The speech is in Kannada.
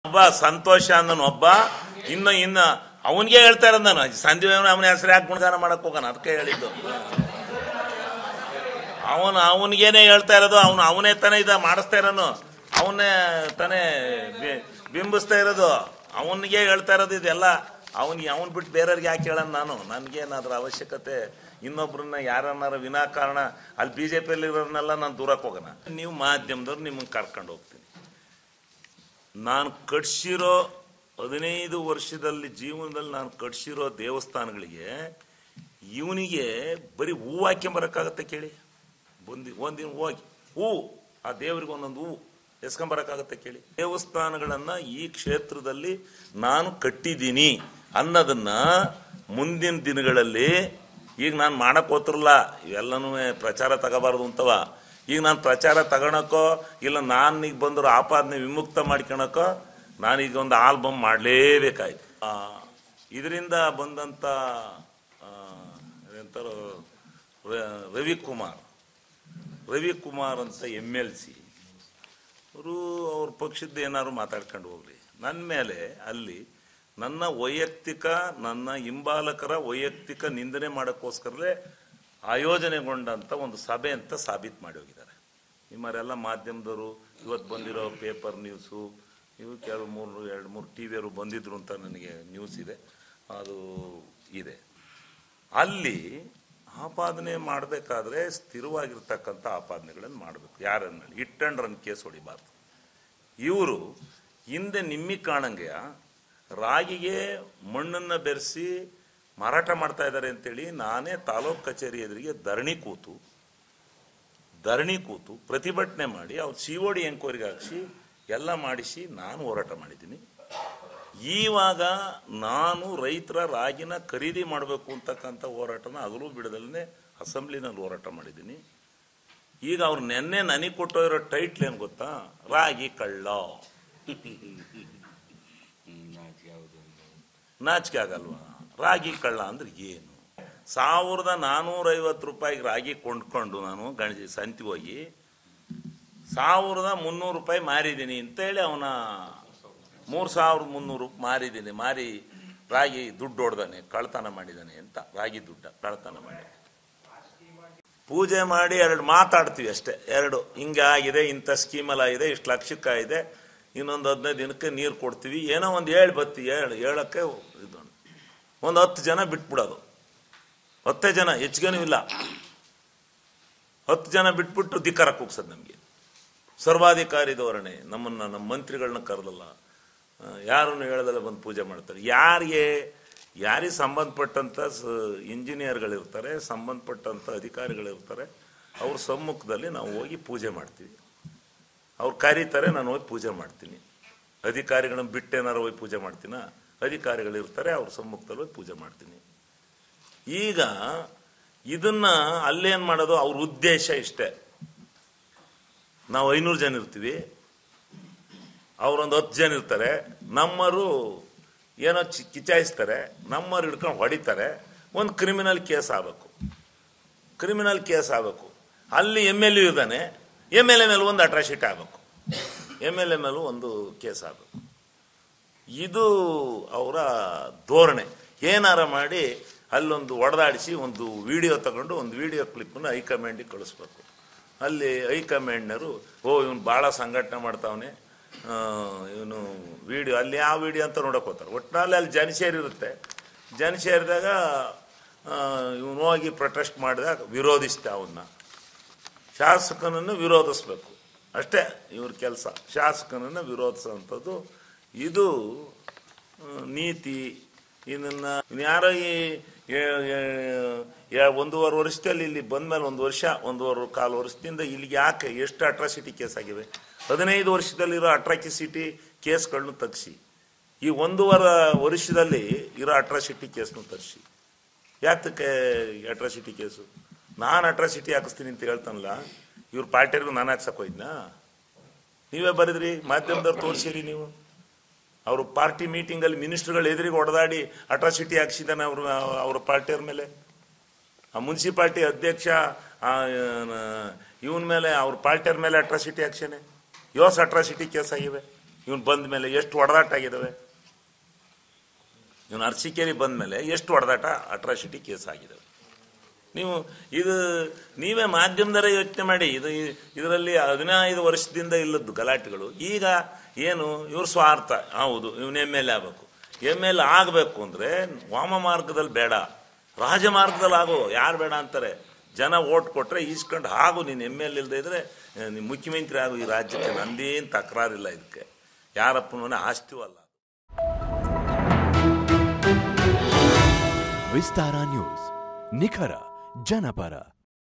ಒಬ್ಬ ಸಂತೋಷ ಅಂದನು ಒಬ್ಬ ಇನ್ನು ಇನ್ನ ಅವನಿಗೆ ಹೇಳ್ತಾ ಇರೋದು ನಾನು ಸಂಜೆ ಅವನ ಹೆಸರು ಯಾಕೆ ಗುಣಗಾನ ಮಾಡಕ್ ಹೋಗೋಣ ಅದಕ್ಕೆ ಹೇಳಿದ್ದು ಅವನು ಅವನಿಗೇನೆ ಹೇಳ್ತಾ ಇರೋದು ಅವನು ಅವನೇ ತಾನೇ ಇದ ಮಾಡಿಸ್ತಾ ಇರೋನು ಅವನೇ ತಾನೇ ಬಿ- ಬಿಂಬಿಸ್ತಾ ಇರೋದು ಅವನಿಗೆ ಹೇಳ್ತಾ ಇರೋದು ಇದೆಲ್ಲ ಅವನಿಗೆ ಅವನ್ ಬಿಟ್ಟು ಬೇರೆಯವ್ರಿಗೆ ಯಾಕೆ ಹೇಳೋಣ ನಾನು ನನಗೇನಾದ್ರ ಅವಶ್ಯಕತೆ ಇನ್ನೊಬ್ರನ್ನ ಯಾರನ್ನಾರ ವಿನಾಕಾರಣ ಅಲ್ಲಿ ಬಿ ಜೆ ಪಿಯಲ್ಲಿ ಇರೋರ್ನೆಲ್ಲ ನಾನು ದೂರಕ್ಕೆ ಹೋಗೋಣ ನೀವು ಮಾಧ್ಯಮದವ್ರು ನಿಮ್ಮನ್ನ ಕರ್ಕೊಂಡು ಹೋಗ್ತೀನಿ ನಾನು ಕಟ್ಸಿರೋ ಹದಿನೈದು ವರ್ಷದಲ್ಲಿ ಜೀವನದಲ್ಲಿ ನಾನು ಕಟ್ಸಿರೋ ದೇವಸ್ಥಾನಗಳಿಗೆ ಇವನಿಗೆ ಬರೀ ಹೂವು ಹಾಕ್ಕೊಂಬರಕ್ಕಾಗತ್ತೆ ಕೇಳಿ ಬಂದು ಒಂದಿನ ಹೋಗಿ ಹೂವು ಆ ದೇವರಿಗೆ ಒಂದೊಂದು ಹೂವು ಎಸ್ಕೊಂಬರಕ್ಕಾಗತ್ತೆ ಕೇಳಿ ದೇವಸ್ಥಾನಗಳನ್ನ ಈ ಕ್ಷೇತ್ರದಲ್ಲಿ ನಾನು ಕಟ್ಟಿದ್ದೀನಿ ಅನ್ನೋದನ್ನ ಮುಂದಿನ ದಿನಗಳಲ್ಲಿ ಈಗ ನಾನು ಮಾಡಕ್ ಹೋತಿರಲ್ಲ ಇವೆಲ್ಲನೂ ಪ್ರಚಾರ ತಗೋಬಾರ್ದು ಅಂತವ ಈಗ ನಾನು ಪ್ರಚಾರ ತಗೊಳಕೋ ಇಲ್ಲ ನಾನು ಈಗ ಬಂದಿರೋ ಆಪಾದನೆ ವಿಮುಕ್ತ ಮಾಡ್ಕೊಳಕೋ ನಾನೀಗ ಒಂದು ಆಲ್ಬಮ್ ಮಾಡಲೇಬೇಕಾಯ್ತು ಇದರಿಂದ ಬಂದಂಥ ಆ, ಎಂತಾರೋ ರ- ರವಿಕುಮಾರ್ ರವಿಕುಮಾರ್ ಅಂತ ಎಮ್ ಎಲ್ ಸಿ ಅವರು ಅವ್ರ ಪಕ್ಷದ ಏನಾದ್ರು ಮಾತಾಡ್ಕೊಂಡು ಹೋಗ್ಲಿ ನನ್ನ ಮೇಲೆ ಅಲ್ಲಿ ನನ್ನ ವೈಯಕ್ತಿಕ ನನ್ನ ಹಿಂಬಾಲಕರ ವೈಯಕ್ತಿಕ ನಿಂದನೆ ಮಾಡೋಕ್ಕೋಸ್ಕರಲೇ ಆಯೋಜನೆಗೊಂಡಂತ ಒಂದು ಸಭೆ ಅಂತ ಸಾಬೀತು ಮಾಡಿ ಹೋಗಿದ್ದಾರೆ ನಿಮ್ಮರೆಲ್ಲ ಮಾಧ್ಯಮದವರು ಇವತ್ತು ಬಂದಿರೋ ಪೇಪರ್ ನ್ಯೂಸು ಇವು ಕೆಲವು ಮೂರು ಎರಡು ಮೂರು ಟಿ ವಿಯವರು ಬಂದಿದ್ರು ಅಂತ ನನಗೆ ನ್ಯೂಸ್ ಇದೆ ಅದು ಇದೆ ಅಲ್ಲಿ ಆಪಾದನೆ ಮಾಡಬೇಕಾದ್ರೆ ಸ್ಥಿರವಾಗಿರ್ತಕ್ಕಂಥ ಆಪಾದನೆಗಳನ್ನು ಮಾಡಬೇಕು ಯಾರನ್ನ ಇಟ್ ಅಂಡ್ ರನ್ ಕೇಸ್ ಹೊಡಿಬಾರ್ದು ಇವರು ಹಿಂದೆ ನಿಮ್ಮಿ ಕಾಣಂಗೆ ರಾಗಿಗೆ ಮಣ್ಣನ್ನು ಬೆರೆಸಿ ಮಾರಾಟ ಮಾಡ್ತಾ ಇದ್ದಾರೆ ಅಂತೇಳಿ ನಾನೇ ತಾಲೂಕ್ ಕಚೇರಿ ಎದುರಿಗೆ ಧರಣಿ ಕೂತು ಧರಣಿ ಕೂತು ಪ್ರತಿಭಟನೆ ಮಾಡಿ ಅವ್ರು ಸಿ ಒ ಡಿ ಎಂಕ್ವೈರಿಗೆ ಹಾಕಿಸಿ ಎಲ್ಲ ಮಾಡಿಸಿ ನಾನು ಹೋರಾಟ ಮಾಡಿದ್ದೀನಿ ಈವಾಗ ನಾನು ರೈತರ ರಾಗಿನ ಖರೀದಿ ಮಾಡಬೇಕು ಅಂತಕ್ಕಂಥ ಹೋರಾಟನ ಹಗಲು ಬಿಡದಲ್ಲೇ ಅಸೆಂಬ್ಲಿನಲ್ಲಿ ಹೋರಾಟ ಮಾಡಿದ್ದೀನಿ ಈಗ ಅವ್ರು ನೆನ್ನೆ ನನಗೆ ಕೊಟ್ಟಿರೋ ಟೈಟ್ಲ್ ಏನು ಗೊತ್ತಾ ರಾಗಿ ಕಳ್ಳ ನಾಚಿಕೆ ಆಗಲ್ವಾ ರಾಗಿ ಕಳ್ಳ ಅಂದ್ರೆ ಏನು ಸಾವಿರದ ನಾನೂರೈವತ್ತು ರೂಪಾಯಿಗೆ ರಾಗಿ ಕೊಂಡ್ಕೊಂಡು ನಾನು ಗಣಜಿ ಸಂತಿ ಹೋಗಿ ಸಾವಿರದ ಮುನ್ನೂರು ರೂಪಾಯಿ ಮಾರಿದ್ದೀನಿ ಅಂತೇಳಿ ಅವನ ಮೂರು ಸಾವಿರದ ಮುನ್ನೂರು ಮಾರಿದ್ದೀನಿ ಮಾರಿ ರಾಗಿ ದುಡ್ಡು ಹೊಡ್ದಾನೆ ಕಳ್ತನ ಮಾಡಿದ್ದಾನೆ ಅಂತ ರಾಗಿ ದುಡ್ಡ ಕಳ್ತನ ಮಾಡಿ ಪೂಜೆ ಮಾಡಿ ಎರಡು ಮಾತಾಡ್ತೀವಿ ಅಷ್ಟೇ ಎರಡು ಹಿಂಗೆ ಆಗಿದೆ ಇಂಥ ಸ್ಕೀಮಲ್ಲಿ ಆಗಿದೆ ಇಷ್ಟು ಲಕ್ಷಕ್ಕಾಗಿದೆ ಇನ್ನೊಂದು ಹದಿನೈದು ದಿನಕ್ಕೆ ನೀರು ಕೊಡ್ತೀವಿ ಏನೋ ಒಂದು ಹೇಳಿ ಬತ್ತಿ ಹೇಳು ಹೇಳಕ್ಕೆ ಇದು ಒಂದು ಹತ್ತು ಜನ ಬಿಟ್ಬಿಡೋದು ಹತ್ತೇ ಜನ ಹೆಚ್ಚಿಗೆನೂ ಇಲ್ಲ ಹತ್ತು ಜನ ಬಿಟ್ಬಿಟ್ಟು ಧಿಕ್ಕಾರ ಕೂಗ್ಸೋದು ನಮಗೆ ಸರ್ವಾಧಿಕಾರಿ ಧೋರಣೆ ನಮ್ಮನ್ನ ನಮ್ಮ ಮಂತ್ರಿಗಳನ್ನ ಕರೆದಲ್ಲ ಯಾರನ್ನು ಹೇಳದಲ್ಲ ಬಂದು ಪೂಜೆ ಮಾಡ್ತಾರೆ ಯಾರಿಗೆ ಯಾರಿಗೆ ಸಂಬಂಧಪಟ್ಟಂಥ ಸ ಇಂಜಿನಿಯರ್ಗಳಿರ್ತಾರೆ ಸಂಬಂಧಪಟ್ಟಂಥ ಅಧಿಕಾರಿಗಳಿರ್ತಾರೆ ಅವ್ರ ಸಮ್ಮುಖದಲ್ಲಿ ನಾವು ಹೋಗಿ ಪೂಜೆ ಮಾಡ್ತೀವಿ ಅವ್ರು ಕರೀತಾರೆ ನಾನು ಹೋಗಿ ಪೂಜೆ ಮಾಡ್ತೀನಿ ಅಧಿಕಾರಿಗಳನ್ನ ಬಿಟ್ಟೇನಾರು ಹೋಗಿ ಪೂಜೆ ಮಾಡ್ತೀನ ಅಧಿಕಾರಿಗಳಿರ್ತಾರೆ ಅವ್ರ ಸಮ್ಮುಖದಲ್ಲಿ ಹೋಗಿ ಪೂಜೆ ಮಾಡ್ತೀನಿ ಈಗ ಇದನ್ನ ಅಲ್ಲೇನ್ ಮಾಡೋದು ಅವ್ರ ಉದ್ದೇಶ ಇಷ್ಟೇ ನಾವು ಐನೂರು ಜನ ಇರ್ತೀವಿ ಅವರೊಂದು ಹತ್ತು ಜನ ಇರ್ತಾರೆ ನಮ್ಮರು ಏನೋ ಚಿ- ಕಿಚಾಯಿಸ್ತಾರೆ ನಮ್ಮರು ಹಿಡ್ಕೊಂಡು ಹೊಡಿತಾರೆ ಒಂದು ಕ್ರಿಮಿನಲ್ ಕೇಸ್ ಆಗಬೇಕು ಕ್ರಿಮಿನಲ್ ಕೇಸ್ ಆಗಬೇಕು ಅಲ್ಲಿ ಎಮ್ ಎಲ್ ಯು ಇದ್ದಾನೆ ಎಮ್ ಎಲ್ ಎ ಮೇಲೆ ಒಂದು ಅಟ್ರಾಸಿಟಿ ಆಗಬೇಕು ಎಮ್ ಎಲ್ ಎ ಮೇಲೂ ಒಂದು ಕೇಸ್ ಆಗಬೇಕು ಇದು ಅವರ ಧೋರಣೆ ಏನಾರ ಮಾಡಿ ಅಲ್ಲೊಂದು ಹೊಡೆದಾಡಿಸಿ ಒಂದು ವಿಡಿಯೋ ತಗೊಂಡು ಒಂದು ವಿಡಿಯೋ ಕ್ಲಿಪ್ಪನ್ನು ಹೈಕಮಾಂಡಿಗೆ ಕಳಿಸ್ಬೇಕು ಅಲ್ಲಿ ಹೈಕಮಾಂಡ್ನರು ಓ ಇವನು ಭಾಳ ಸಂಘಟನೆ ಮಾಡ್ತಾವನೆ ಇವನು ವಿಡಿಯೋ ಅಲ್ಲಿ ಯಾವ ವಿಡಿಯೋ ಅಂತ ನೋಡಕ್ ಹೋಗ್ತಾರೆ ಒಟ್ಟಿನಲ್ಲಿ ಅಲ್ಲಿ ಜನ ಸೇರಿರುತ್ತೆ ಜನ ಸೇರಿದಾಗ ಇವನು ಹೋಗಿ ಪ್ರೊಟೆಸ್ಟ್ ಮಾಡಿದಾಗ ವಿರೋಧಿಸ್ತೆ ಅವನ್ನ ಶಾಸಕನನ್ನು ವಿರೋಧಿಸ್ಬೇಕು ಅಷ್ಟೇ ಇವ್ರ ಕೆಲಸ ಶಾಸಕನನ್ನು ವಿರೋಧಿಸುವಂಥದ್ದು ಇದು ಆ, ನೀತಿ ಇದನ್ನ ಯಾರೋ ಈ ಏ- ಏ- ಯಾ- ಒಂದೂವರೆ ವರ್ಷದಲ್ಲಿ ಇಲ್ಲಿ ಬಂದ್ಮೇಲೆ ಒಂದು ವರ್ಷ ಒಂದೂವರೆ ಕಾಲು ವರ್ಷದಿಂದ ಇಲ್ಲಿಗೆ ಯಾಕೆ ಎಷ್ಟು ಅಟ್ರಾಸಿಟಿ ಕೇಸ್ ಆಗಿವೆ ಹದಿನೈದು ವರ್ಷದಲ್ಲಿರೋ ಅಟ್ರಾಸಿಟಿ ಕೇಸ್ಗಳನ್ನ ತಗ್ಸಿ ಈ ಒಂದೂವರೆ ವರ್ಷದಲ್ಲಿ ಇರೋ ಅಟ್ರಾಸಿಟಿ ಕೇಸ್ನು ತರಿಸಿ ಯಾತಕ್ಕೆ ಅಟ್ರಾಸಿಟಿ ಕೇಸು ನಾನು ಅಟ್ರಾಸಿಟಿ ಹಾಕಿಸ್ತೀನಿ ಅಂತ ಹೇಳ್ತಾನಲ್ಲ ಇವ್ರ ಪಾರ್ಟಿಯರ್ಗೂ ನಾನು ಹಾಕ್ಸಕ್ ಹೋಯ್ದ್ನಾ ನೀವೇ ಬರೆದ್ರಿ ಮಾಧ್ಯಮದವ್ರು ತೋರಿಸಿರಿ ನೀವು ಅವರು ಪಾರ್ಟಿ ಮೀಟಿಂಗಲ್ಲಿ ಮಿನಿಸ್ಟರ್ಗಳು ಎದುರಿಗೆ ಹೊಡೆದಾಡಿ ಅಟ್ರಾಸಿಟಿ ಹಾಕ್ಸಿದ್ದಾನೆ ಅವರು ಅವ್ರ ಪಾರ್ಟಿಯವ್ರ ಮೇಲೆ ಆ ಮುನ್ಸಿಪಾಲ್ಟಿ ಅಧ್ಯಕ್ಷ ಇವನ ಮೇಲೆ ಅವ್ರ ಪಾರ್ಟಿಯವ್ರ ಮೇಲೆ ಅಟ್ರಾಸಿಟಿ ಹಾಕ್ಸೇನೆ ಯೋಸ್ ಅಟ್ರಾಸಿಟಿ ಕೇಸ್ ಆಗಿವೆ ಇವನು ಬಂದ ಮೇಲೆ ಎಷ್ಟು ಹೊಡೆದಾಟ ಆಗಿದ್ದಾವೆ ಇವನು ಅರಸೀಕೆರೆ ಬಂದ ಮೇಲೆ ಎಷ್ಟು ಹೊಡೆದಾಟ ಅಟ್ರಾಸಿಟಿ ಕೇಸ್ ಆಗಿದ್ದಾವೆ ನೀವು ಇದು ನೀವೇ ಮಾಧ್ಯಮದವರೇ ಯೋಚನೆ ಮಾಡಿ ಇದು ಇದರಲ್ಲಿ ಹದಿನೈದು ವರ್ಷದಿಂದ ಇಲ್ಲದ್ದು ಗಲಾಟೆಗಳು ಈಗ ಏನು ಇವ್ರ ಸ್ವಾರ್ಥ ಹೌದು ಇವನು ಎಮ್ ಎಲ್ ಎ ಆಗಬೇಕು ಎಮ್ ಎಲ್ ಎ ಆಗಬೇಕು ಅಂದರೆ ವಾಮ ಮಾರ್ಗದಲ್ಲಿ ಬೇಡ ರಾಜಮಾರ್ಗದಲ್ಲಿ ಆಗು ಯಾರು ಬೇಡ ಅಂತಾರೆ ಜನ ಓಟ್ ಕೊಟ್ರೆ ಈಸ್ಕೊಂಡು ಆಗು ನೀನು ಎಮ್ ಎಲ್ ಇಲ್ಲದೆ ಇದ್ರೆ ನೀನು ಮುಖ್ಯಮಂತ್ರಿ ಆಗು ಈ ರಾಜ್ಯಕ್ಕೆ ನಂದೇನು ತಕರಾರಿಲ್ಲ ಇದಕ್ಕೆ ಯಾರಪ್ಪನ ಆಸ್ತಿಯೂ ಅಲ್ಲ ವಿಸ್ತಾರ ನ್ಯೂಸ್ ನಿಖರ ಜನಪರ